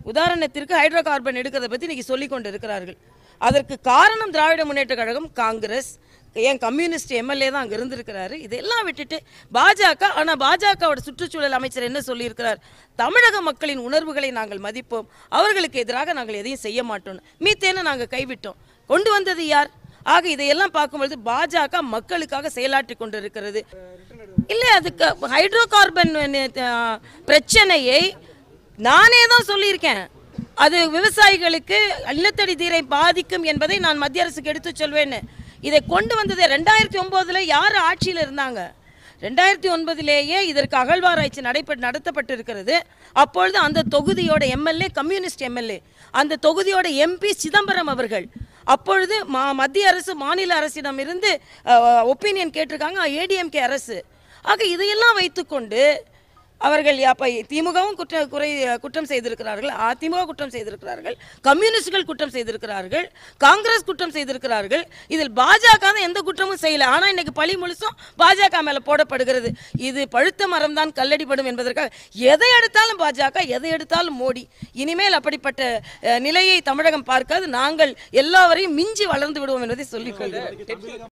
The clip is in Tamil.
உதாரணத்திற்கு ஹைட்ரோ கார்பன் எடுக்கிறத பற்றி இன்னைக்கு சொல்லிக் கொண்டு இருக்கிறார்கள் அதற்கு காரணம் திராவிட முன்னேற்ற கழகம் காங்கிரஸ் ஏன் கம்யூனிஸ்ட் எம்எல்ஏ தான் அங்கே இருந்திருக்கிறாரு இதெல்லாம் விட்டுட்டு பாஜக ஆனால் பாஜகவோட சுற்றுச்சூழல் அமைச்சர் என்ன சொல்லியிருக்கிறார் தமிழக மக்களின் உணர்வுகளை நாங்கள் மதிப்போம் அவர்களுக்கு எதிராக நாங்கள் எதையும் செய்ய மாட்டோம் மீத்தேனை நாங்கள் கைவிட்டோம் கொண்டு வந்தது யார் ஆக இதையெல்லாம் பார்க்கும்பொழுது பாஜக மக்களுக்காக செயலாற்றி கொண்டிருக்கிறது இல்லை அதுக்கு ஹைட்ரோ கார்பன் பிரச்சனையை நானே தான் சொல்லியிருக்கேன் அது விவசாயிகளுக்கு நிலத்தடி நீரை பாதிக்கும் என்பதை நான் மத்திய அரசுக்கு எடுத்து சொல்வேன்னு இதை கொண்டு வந்தது ரெண்டாயிரத்தி ஒம்போதுல யார் ஆட்சியில் இருந்தாங்க ரெண்டாயிரத்தி ஒன்பதிலேயே இதற்கு அகழ்வாராய்ச்சி நடைபெற்று நடத்தப்பட்டு இருக்கிறது அப்பொழுது அந்த தொகுதியோட எம்எல்ஏ கம்யூனிஸ்ட் எம்எல்ஏ அந்த தொகுதியோட எம்பி சிதம்பரம் அவர்கள் அப்பொழுது மா மத்திய அரசு மாநில அரசிடம் இருந்து ஒப்பீனியன் கேட்டிருக்காங்க ஏடிஎம்கே அரசு ஆக இதையெல்லாம் வைத்துக்கொண்டு அவர்கள் அப்ப திமுகவும் குற்ற குறை குற்றம் செய்திருக்கிறார்கள் அதிமுக குற்றம் செய்திருக்கிறார்கள் கம்யூனிஸ்டுகள் குற்றம் செய்திருக்கிறார்கள் காங்கிரஸ் குற்றம் செய்திருக்கிறார்கள் இதில் பாஜக தான் எந்த குற்றமும் செய்யல ஆனா இன்னைக்கு பழி முழுசும் பாஜக மேல போடப்படுகிறது இது பழுத்த மரம் தான் கல்லடிப்படும் என்பதற்காக எதை எடுத்தாலும் பாஜக எதை எடுத்தாலும் மோடி இனிமேல் அப்படிப்பட்ட அஹ், நிலையை தமிழகம் பார்க்காது நாங்கள் எல்லாவரையும் மிஞ்சி வளர்ந்து விடுவோம் என்பதை சொல்லிக் கொள்கிறோம்